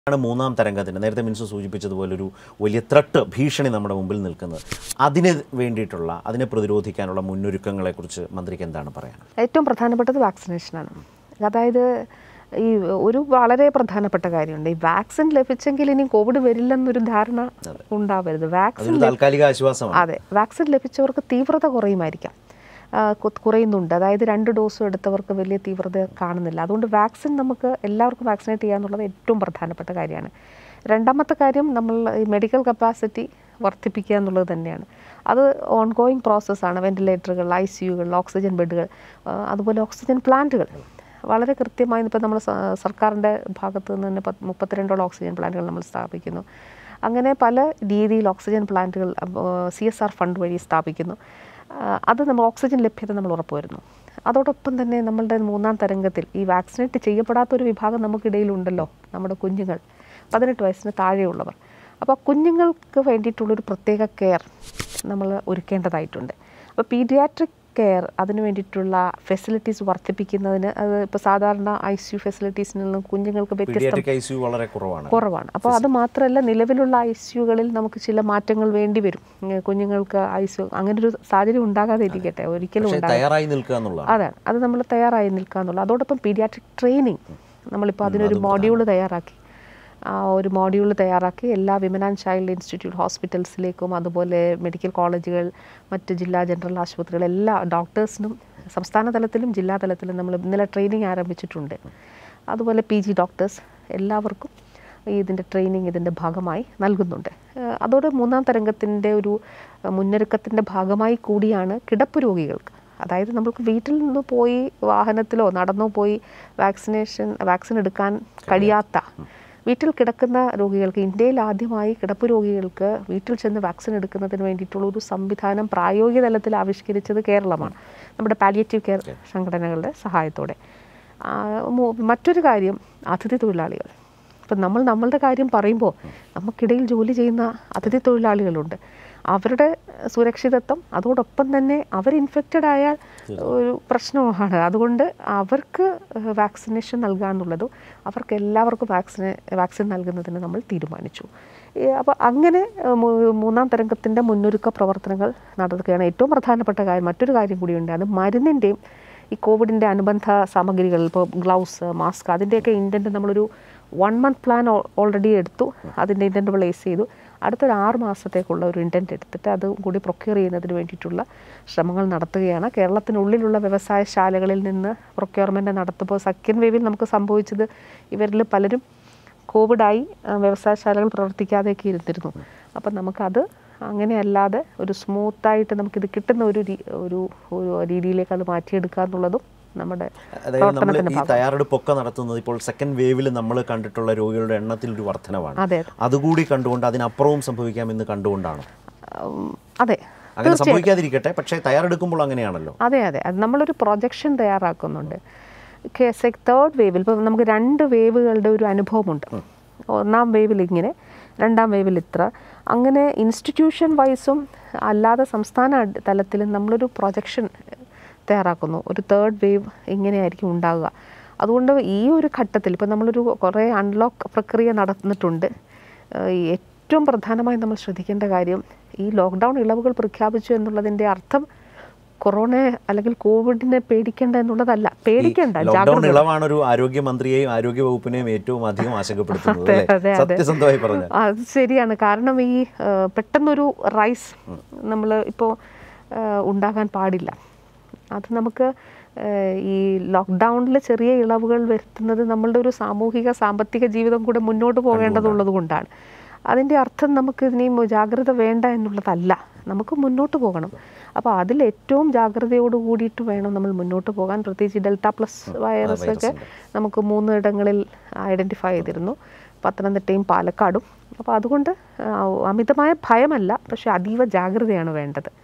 ആണ് മൂന്നാം തരംഗത്തിന് നേരത്തെ മിൻസു സൂചിപ്പിച്ചതുപോലെ ഒരു വലിയ ത്രട്ട് ഭീഷണി നമ്മുടെ മുമ്പിൽ നിൽക്കുന്നത് അതിന് വേണ്ടിയിട്ടുള്ള അതിനെ പ്രതിരോധിക്കാനുള്ള മുന്നൊരുക്കങ്ങളെക്കുറിച്ച് മന്ത്രിക്ക് എന്താണ് പറയാനുള്ളത് ഏറ്റവും പ്രധാനപ്പെട്ടത് വാക്സിനേഷനാണ് അതായത് ഈ ഒരു വളരെ പ്രധാനപ്പെട്ട കാര്യമുണ്ട് ഈ വാക്സിൻ ലഭിച്ചെങ്കിൽ ഇനി കോവിഡ് വരില്ലെന്നൊരു ധാരണ ഉണ്ടാവരുത് വാക്സിൻ അതൊരു താൽക്കാലിക ആശ്വാസമാണ് അതെ വാക്സിൻ ലഭിച്ചവർക്ക് തീവ്രത കുറയുമായിരിക്കാം ആ, കു- കുറയുന്നുണ്ട് അതായത് രണ്ട് ഡോസും എടുത്തവർക്ക് വലിയ തീവ്രത കാണുന്നില്ല അതുകൊണ്ട് വാക്സിൻ നമുക്ക് എല്ലാവർക്കും വാക്സിനേറ്റ് ചെയ്യുക എന്നുള്ളത് ഏറ്റവും പ്രധാനപ്പെട്ട കാര്യമാണ് രണ്ടാമത്തെ കാര്യം നമ്മൾ ഈ മെഡിക്കൽ കപ്പാസിറ്റി വർദ്ധിപ്പിക്കുക എന്നുള്ളത് തന്നെയാണ് അത് ഓൺഗോയിങ് പ്രോസസ്സാണ് വെന്റിലേറ്ററുകൾ ഐ സി യുകൾ ഓക്സിജൻ ബെഡുകൾ ആ, അതുപോലെ ഓക്സിജൻ പ്ലാന്റുകൾ വളരെ കൃത്യമായി ഇപ്പോൾ നമ്മൾ സ- സർക്കാരിൻ്റെ ഭാഗത്ത് നിന്ന് തന്നെ പത്ത് മുപ്പത്തിരണ്ടോളം ഓക്സിജൻ പ്ലാന്റുകൾ നമ്മൾ സ്ഥാപിക്കുന്നു അങ്ങനെ പല രീതിയിൽ ഓക്സിജൻ പ്ലാന്റുകൾ സി എസ് ആർ ഫണ്ട് വഴി സ്ഥാപിക്കുന്നു ആ, അത് നമ്മൾ ഓക്സിജൻ ലഭ്യത നമ്മൾ ഉറപ്പുവരുന്നു അതോടൊപ്പം തന്നെ നമ്മളുടെ മൂന്നാം തരംഗത്തിൽ ഈ വാക്സിനേറ്റ് ചെയ്യപ്പെടാത്ത ഒരു വിഭാഗം നമുക്കിടയിലുണ്ടല്ലോ നമ്മുടെ കുഞ്ഞുങ്ങൾ പതിനെട്ട് വയസ്സിന് താഴെയുള്ളവർ അപ്പോൾ കുഞ്ഞുങ്ങൾക്ക് വേണ്ടിയിട്ടുള്ളൊരു പ്രത്യേക കെയർ നമ്മൾ ഒരുക്കേണ്ടതായിട്ടുണ്ട് അപ്പോൾ പീഡിയാട്രിക് കെയർ അതിന് വേണ്ടിയിട്ടുള്ള ഫെസിലിറ്റീസ് വർദ്ധിപ്പിക്കുന്നതിന് അത് ഇപ്പോൾ സാധാരണ ഐ സി യു ഫെസിലിറ്റീസിൽ നിന്നും കുഞ്ഞുങ്ങൾക്ക് വ്യത്യസ്ത പീഡിയാട്രിക് ഐ സി യു വളരെ കുറവാണ് കുറവാണ് അപ്പോൾ അത് മാത്രമല്ല നിലവിലുള്ള ഐ സിയുകളിൽ നമുക്ക് ചില മാറ്റങ്ങൾ വേണ്ടി വരും ഉം, കുഞ്ഞുങ്ങൾക്ക് ഐ സി അങ്ങനെ ഒരു സാഹചര്യം ഉണ്ടാകാതെ ഇരിക്കട്ടെ ഒരിക്കലും പക്ഷേ ഉണ്ടാകാതെ തയ്യാറായി നിൽക്കുക എന്നുള്ളതാണ് അതാണ് അത് നമ്മൾ തയ്യാറായി നിൽക്കുക എന്നുള്ളത് അതോടൊപ്പം പീഡിയാട്രിക് ട്രെയിനിങ് നമ്മളിപ്പോൾ അതിനൊരു മോഡ്യൂൾ തയ്യാറാക്കി ആ ഒരു മോഡ്യൂൾ തയ്യാറാക്കി എല്ലാ വിമൻ ആൻഡ് ചൈൽഡ് ഇൻസ്റ്റിറ്റ്യൂട്ട് ഹോസ്പിറ്റൽസിലേക്കും അതുപോലെ മെഡിക്കൽ കോളേജുകൾ മറ്റ് ജില്ലാ ജനറൽ ആശുപത്രികൾ എല്ലാ ഡോക്ടേഴ്സിനും സംസ്ഥാന തലത്തിലും ജില്ലാ തലത്തിലും നമ്മൾ ഇന്നലെ ട്രെയിനിങ് ആരംഭിച്ചിട്ടുണ്ട് അതുപോലെ പി ജി ഡോക്ടേഴ്സ് എല്ലാവർക്കും ഇതിൻ്റെ ട്രെയിനിങ് ഇതിൻ്റെ ഭാഗമായി നൽകുന്നുണ്ട് ഏഹ് അതോടെ മൂന്നാം തരംഗത്തിൻ്റെ ഒരു മുന്നൊരുക്കത്തിൻ്റെ ഭാഗമായി കൂടിയാണ് കിടപ്പ് രോഗികൾക്ക് അതായത് നമുക്ക് വീട്ടിൽ നിന്ന് പോയി വാഹനത്തിലോ നടന്നോ പോയി വാക്സിനേഷൻ വാക്സിൻ എടുക്കാൻ കഴിയാത്ത വീട്ടിൽ കിടക്കുന്ന രോഗികൾക്ക് ഇന്ത്യയിൽ ആദ്യമായി കിടപ്പ് രോഗികൾക്ക് വീട്ടിൽ ചെന്ന് വാക്സിൻ എടുക്കുന്നതിന് വേണ്ടിയിട്ടുള്ള ഒരു സംവിധാനം പ്രായോഗിക തലത്തിൽ ആവിഷ്കരിച്ചത് കേരളമാണ് നമ്മുടെ പാലിയേറ്റീവ് കെയർ സംഘടനകളുടെ സഹായത്തോടെ ആ, മു- മറ്റൊരു കാര്യം അതിഥി തൊഴിലാളികൾ ഇപ്പം നമ്മൾ നമ്മളുടെ കാര്യം പറയുമ്പോൾ നമുക്കിടയിൽ ജോലി ചെയ്യുന്ന അതിഥി തൊഴിലാളികളുണ്ട് അവരുടെ സുരക്ഷിതത്വം അതോടൊപ്പം തന്നെ അവർ ഇൻഫെക്റ്റഡ് ആയാൽ ഒരു പ്രശ്നമാണ് അതുകൊണ്ട് അവർക്ക് വാക്സിനേഷൻ നൽകുക എന്നുള്ളതും അവർക്ക് എല്ലാവർക്കും വാക്സിന് വാക്സിൻ നൽകുന്നതിന് നമ്മൾ തീരുമാനിച്ചു അപ്പോൾ അങ്ങനെ ഏഹ്, മൂ- മൂന്നാം തരംഗത്തിൻ്റെ മുന്നൊരുക്ക പ്രവർത്തനങ്ങൾ നടത്തുകയാണ് ഏറ്റവും പ്രധാനപ്പെട്ട കാര്യം മറ്റൊരു കാര്യം കൂടിയുണ്ട് അത് മരുന്നിൻ്റെയും ഈ കോവിഡിൻ്റെ അനുബന്ധ സാമഗ്രികൾ ഇപ്പോൾ ഗ്ലൗസ് മാസ്ക് അതിൻ്റെയൊക്കെ ഇൻറ്റൻറ്റ് നമ്മളൊരു വൺ മന്ത് പ്ലാൻ ഓൾറെഡി എടുത്തു അതിൻ്റെ ഇൻറ്റൻറ്റ് പ്ലേസ് ചെയ്തു അടുത്തൊരു ആറ് മാസത്തേക്കുള്ള ഒരു ഇൻറ്റൻറ്റ് എടുത്തിട്ട് അത് കൂടി പ്രൊക്യൂർ ചെയ്യുന്നതിന് വേണ്ടിയിട്ടുള്ള ശ്രമങ്ങൾ നടത്തുകയാണ് കേരളത്തിനുള്ളിലുള്ള വ്യവസായശാലകളിൽ നിന്ന് പ്രൊക്യൂർമെൻറ്റ് നടത്തുമ്പോൾ സെക്കൻഡ് വേവിൽ നമുക്ക് സംഭവിച്ചത് ഇവരിൽ പലരും കോവിഡായി ആ, വ്യവസായശാലകൾ പ്രവർത്തിക്കാതെയൊക്കെ ഇരുന്നിരുന്നു അപ്പം നമുക്കത് അങ്ങനെയല്ലാതെ ഒരു സ്മൂത്തായിട്ട് നമുക്കിത് കിട്ടുന്ന ഒരു രീ- ഒരു ഒരു രീതിയിലേക്ക് അത് മാറ്റിയെടുക്കുക എന്നുള്ളതും നമ്മുടെ അതായത് നമ്മൾ പ്രവർത്തനത്തിന്റെ ഈ ഭാഗം തയ്യാറെടുപ്പൊക്കെ നടത്തുന്നത് ഇപ്പോൾ സെക്കൻഡ് വേവിൽ നമ്മൾ കണ്ടിട്ടുള്ള രോഗികളുടെ എണ്ണത്തിൽ ഒരു വർധനവാണ് അതെ അതെ അതുകൂടി കണ്ടുകൊണ്ട് അതിനപ്പുറവും സംഭവിക്കാമെന്ന് കണ്ടുകൊണ്ടാണ് ഉം, അതെ അങ്ങനെ സംഭവിക്കാതിരിക്കട്ടെ പക്ഷേ തയ്യാറെടുക്കുമ്പോൾ അങ്ങനെയാണല്ലോ അതെ അതെ അത് നമ്മളൊരു പ്രൊജക്ഷൻ തയ്യാറാക്കുന്നുണ്ട് തേർഡ് വേവിൽ ഇപ്പോൾ നമുക്ക് രണ്ട് വേവുകളുടെ ഒരു അനുഭവമുണ്ട് ഒന്നാം വേവിൽ ഇങ്ങനെ രണ്ടാം വേവിൽ ഇത്ര അങ്ങനെ ഇൻസ്റ്റിറ്റ്യൂഷൻ വൈസും അല്ലാതെ സംസ്ഥാന അടി- തലത്തിലും നമ്മളൊരു പ്രൊജക്ഷൻ തയ്യാറാക്കുന്നു ഒരു തേർഡ് വേവ് ഇങ്ങനെയായിരിക്കും ഉണ്ടാവുക അതുകൊണ്ട് ഈ ഒരു ഘട്ടത്തിൽ ഇപ്പോൾ നമ്മളൊരു കുറേ അൺലോക്ക് പ്രക്രിയ നടന്നിട്ടുണ്ട് ഏഹ് ഈ ഏറ്റവും പ്രധാനമായി നമ്മൾ ശ്രദ്ധിക്കേണ്ട കാര്യം ഈ ലോക്ക്ഡൗൺ ഇളവുകൾ പ്രഖ്യാപിച്ചു എന്നുള്ളതിൻ്റെ അർത്ഥം കൊറോണ അല്ലെങ്കിൽ കോവിഡിനെ പേടിക്കേണ്ട എന്നുള്ളതല്ല പേടിക്കേണ്ട ലോക്ക്ഡൌൺ ജാഗ്രത ഇളവാണ് ഒരു ആരോഗ്യമന്ത്രിയെയും ആരോഗ്യ വകുപ്പിനെയും ഏറ്റവും അധികം ആശങ്കപ്പെടുത്തുന്നത് അതെ, അല്ലേ അതെ, അതെ. സത്യസന്ധമായി പറഞ്ഞു അത് ശരിയാണ് കാരണം ഈ ആ, പെട്ടെന്നൊരു റൈസ് നമ്മൾ ഇപ്പോൾ ഉണ്ടാകാൻ പാടില്ല അത് നമുക്ക് ആ, ഈ ലോക്ക്ഡൗണിൽ ചെറിയ ഇളവുകൾ വരുത്തുന്നത് നമ്മളുടെ ഒരു സാമൂഹിക സാമ്പത്തിക ജീവിതം കൂടെ മുന്നോട്ട് പോകേണ്ടതുള്ളത് കൊണ്ടാണ് അതിൻ്റെ അർത്ഥം നമുക്ക് ഇനിയും ജാഗ്രത വേണ്ട എന്നുള്ളതല്ല നമുക്ക് മുന്നോട്ട് പോകണം അപ്പോൾ അതിൽ ഏറ്റവും ജാഗ്രതയോട് കൂടിയിട്ട് വേണം നമ്മൾ മുന്നോട്ട് പോകാൻ പ്രത്യേകിച്ച് ഡെൽറ്റ പ്ലസ് വൈറസ് ഒക്കെ നമുക്ക് മൂന്ന് ഇടങ്ങളിൽ ഐഡൻറ്റിഫൈ ചെയ്തിരുന്നു പത്തനംതിട്ടയും പാലക്കാടും അപ്പോൾ അതുകൊണ്ട് ആ, അമിതമായ ഭയമല്ല പക്ഷേ അതീവ ജാഗ്രതയാണ് വേണ്ടത്